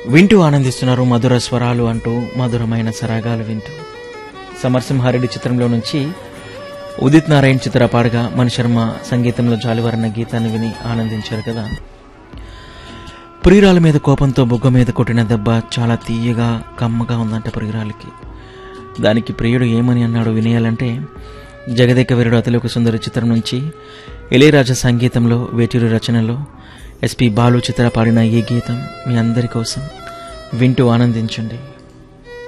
వింటూ ఆనందిస్తున్నారు మధుర స్వరాలు అంటూ మధురమైన సరాగాలు వింటూ సమరసింహారెడ్డి చిత్రంలో నుంచి ఉదిత్ నారాయణ్ చిత్ర పాడగా మణిశర్మ సంగీతంలో జాలివరణ గీతాన్ని విని ఆనందించారు కదా ప్రియురాల మీద కోపంతో బుగ్గ మీద కొట్టిన దెబ్బ చాలా తీయగా కమ్మగా ఉందంట ప్రియురాలికి దానికి ప్రియుడు ఏమని అన్నాడు వినేయాలంటే జగదేక వీరుడు అతిలోక సుందరి చిత్రం నుంచి ఇళయరాజా సంగీతంలో వేటూరి రచనలో ఎస్పి బాలు చిత్ర పాడిన ఈ గీతం మీ అందరి కోసం వింటూ ఆనందించండి